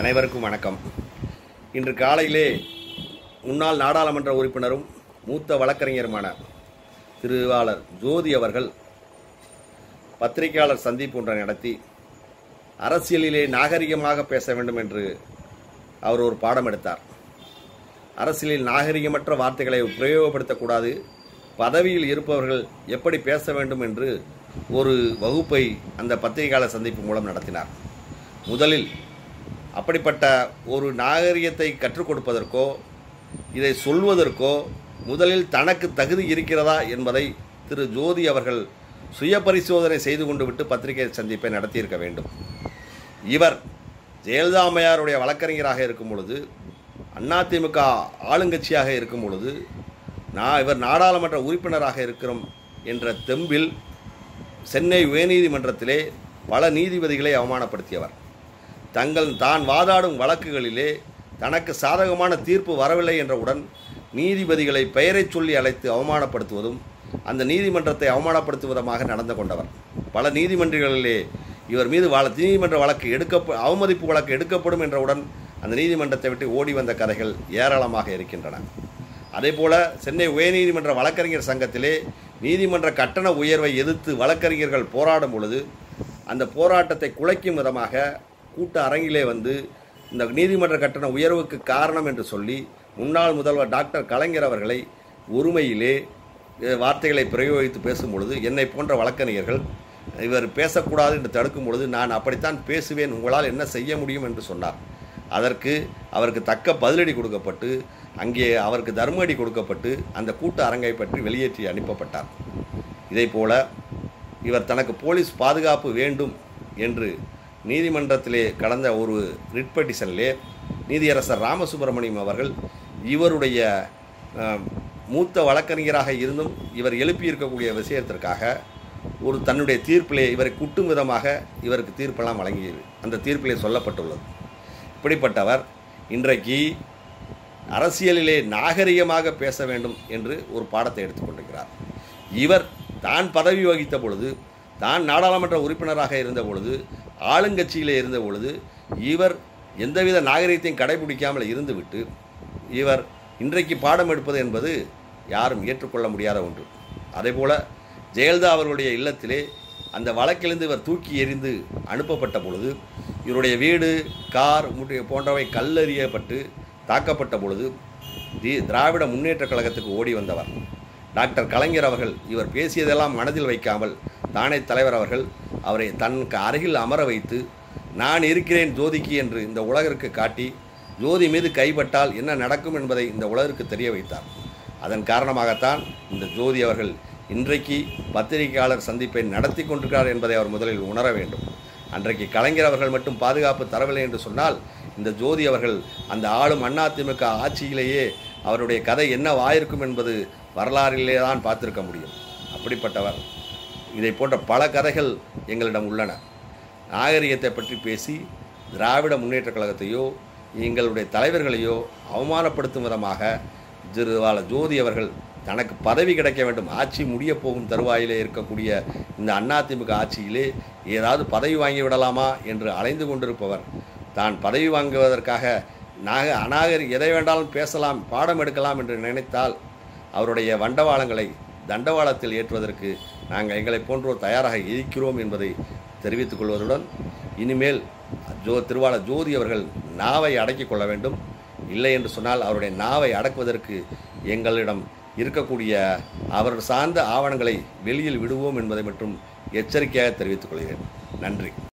அனைவருக்கும் வணக்கம் இன்று காலையிலே முன்னாள் நாடாளுமன்ற உறுப்பினரும் மூத்த வழக்கறிஞருமான திருவாளர் ஜோதி அவர்கள் பத்திரிகையாளர் சந்திப்பு ஒன்றை நடத்தி அரசியலிலே நாகரிகமாக பேச வேண்டும் என்று அவர் ஒரு பாடம் எடுத்தார் அரசியலில் நாகரிகமற்ற வார்த்தைகளை பிரயோகப்படுத்தக்கூடாது பதவியில் இருப்பவர்கள் எப்படி பேச வேண்டும் என்று ஒரு வகுப்பை அந்த பத்திரிகையாளர் சந்திப்பு மூலம் நடத்தினார் முதலில் அப்படிப்பட்ட ஒரு நாகரிகத்தை கற்றுக் கொடுப்பதற்கோ இதை சொல்வதற்கோ முதலில் தனக்கு தகுதி இருக்கிறதா என்பதை திரு ஜோதி அவர்கள் சுய பரிசோதனை செய்து கொண்டு விட்டு பத்திரிகை சந்திப்பை நடத்தியிருக்க வேண்டும் இவர் ஜெயலலிதா அம்மையாருடைய வழக்கறிஞராக இருக்கும் பொழுது அதிமுக ஆளுங்கட்சியாக இருக்கும் பொழுது நான் இவர் நாடாளுமன்ற உறுப்பினராக இருக்கிறோம் என்ற தெம்பில் சென்னை உயர்நீதிமன்றத்திலே பல நீதிபதிகளை அவமானப்படுத்தியவர் தங்கள் தான் வாதாடும் வழக்குகளிலே தனக்கு சாதகமான தீர்ப்பு வரவில்லை என்றவுடன் நீதிபதிகளை பெயரைச் சொல்லி அழைத்து அவமானப்படுத்துவதும் அந்த நீதிமன்றத்தை அவமானப்படுத்துவதுமாக நடந்து கொண்டவர் பல நீதிமன்றங்களிலே இவர் மீது வழ நீதிமன்ற வழக்கு எடுக்க அவமதிப்பு வழக்கு எடுக்கப்படும் என்றவுடன் அந்த நீதிமன்றத்தை விட்டு ஓடி வந்த கதைகள் ஏராளமாக இருக்கின்றன அதேபோல சென்னை உயர்நீதிமன்ற வழக்கறிஞர் சங்கத்திலே நீதிமன்ற கட்டண உயர்வை எதிர்த்து வழக்கறிஞர்கள் போராடும் பொழுது அந்த போராட்டத்தை குலைக்கும் விதமாக கூட்ட அரங்கிலே வந்து இந்த நீதிமன்ற கட்டண உயர்வுக்கு காரணம் என்று சொல்லி முன்னாள் முதல்வர் டாக்டர் கலைஞர் அவர்களை ஒருமையிலே அஹ், வார்த்தைகளை பிரயோகித்து பேசும் பொழுது என்னை போன்ற வழக்கறிஞர்கள் இவர் பேசக்கூடாது என்று தடுக்கும் பொழுது நான் அப்படித்தான் பேசுவேன் உங்களால் என்ன செய்ய முடியும் என்று சொன்னார் அதற்கு அவருக்கு தக்க பதிலடி கொடுக்கப்பட்டு அங்கே அவருக்கு தர்மடி கொடுக்கப்பட்டு அந்த கூட்ட அரங்கை பற்றி வெளியேற்றி அனுப்பப்பட்டார் இதைப்போல இவர் தனக்கு போலீஸ் பாதுகாப்பு வேண்டும் என்று நீதிமன்றத்திலே கடந்த ஒரு ரிட் பெட்டிஷனிலே நீதியரசர் ராமசுப்பிரமணியம் அவர்கள் இவருடைய அஹ், மூத்த வழக்கறிஞராக இருந்தும் இவர் எழுப்பியிருக்கக்கூடிய விஷயத்திற்காக ஒரு தன்னுடைய தீர்ப்பிலே இவரை குட்டும் விதமாக இவருக்கு தீர்ப்பெல்லாம் வழங்கியது அந்த தீர்ப்பிலே சொல்லப்பட்டுள்ளது இப்படிப்பட்டவர் இன்றைக்கு அரசியலிலே நாகரிகமாக பேச வேண்டும் என்று ஒரு பாடத்தை எடுத்துக்கொண்டிருக்கிறார் இவர் தான் பதவி வகித்த பொழுது தான் நாடாளுமன்ற உறுப்பினராக இருந்த பொழுது ஆளுங்கட்சியிலே இருந்த பொழுது இவர் எந்தவித நாகரிகத்தையும் கடைபிடிக்காமல் இருந்துவிட்டு இவர் இன்றைக்கு பாடம் எடுப்பது என்பது யாரும் ஏற்றுக்கொள்ள முடியாத ஒன்று அதேபோல ஜெயலலிதா அவர்களுடைய இல்லத்திலே அந்த வழக்கிலிருந்து இவர் தூக்கி எறிந்து அனுப்பப்பட்ட பொழுது இவருடைய வீடு கார் முற்றிய போன்றவை கல்லறியப்பட்டு தாக்கப்பட்ட பொழுது தி திராவிட முன்னேற்றக் கழகத்துக்கு ஓடி வந்தவர் டாக்டர் கலைஞர் அவர்கள் இவர் பேசியதெல்லாம் மனதில் வைக்காமல் தானே தலைவர் அவர்கள் அவரை தனக்கு அருகில் அமர வைத்து நான் இருக்கிறேன் ஜோதிக்கு என்று இந்த உலகிற்கு காட்டி ஜோதி மீது கைப்பட்டால் என்ன நடக்கும் என்பதை இந்த உலகிற்கு தெரிய வைத்தார் அதன் காரணமாகத்தான் இந்த ஜோதி அவர்கள் இன்றைக்கு பத்திரிகையாளர் சந்திப்பை நடத்தி கொண்டிருக்கிறார் என்பதை அவர் முதலில் உணர வேண்டும் அன்றைக்கு கலைஞர் அவர்கள் மட்டும் பாதுகாப்பு தரவில்லை என்று சொன்னால் இந்த ஜோதி அவர்கள் அந்த ஆளும் அதிமுக ஆட்சியிலேயே அவருடைய கதை என்னவாயிருக்கும் என்பது வரலாறிலே தான் பார்த்திருக்க முடியும் அப்படிப்பட்டவர் இதை போன்ற பல கதைகள் எங்களிடம் உள்ளன நாகரிகத்தை பற்றி பேசி திராவிட முன்னேற்றக் கழகத்தையோ எங்களுடைய தலைவர்களையோ அவமானப்படுத்தும் விதமாக திருவாள ஜோதி அவர்கள் தனக்கு பதவி கிடைக்க வேண்டும் ஆட்சி முடிய போகும் தருவாயிலே இருக்கக்கூடிய இந்த அதிமுக ஆட்சியிலே ஏதாவது பதவி வாங்கி விடலாமா என்று அலைந்து கொண்டிருப்பவர் தான் பதவி வாங்குவதற்காக நாக அநாகரி எதை வேண்டாலும் பேசலாம் பாடம் எடுக்கலாம் என்று நினைத்தால் அவருடைய வண்டவாளங்களை தண்டவாளத்தில் ஏற்றுவதற்கு நாங்கள் எங்களை போன்றோர் தயாராக இருக்கிறோம் என்பதை தெரிவித்துக் கொள்வதுடன் இனிமேல் ஜோ திருவாளர் ஜோதி அவர்கள் நாவை அடக்கிக் கொள்ள வேண்டும் இல்லை என்று சொன்னால் அவருடைய நாவை அடக்குவதற்கு எங்களிடம் இருக்கக்கூடிய அவர் சார்ந்த ஆவணங்களை வெளியில் விடுவோம் என்பதை மட்டும் எச்சரிக்கையாக தெரிவித்துக் கொள்கிறேன் நன்றி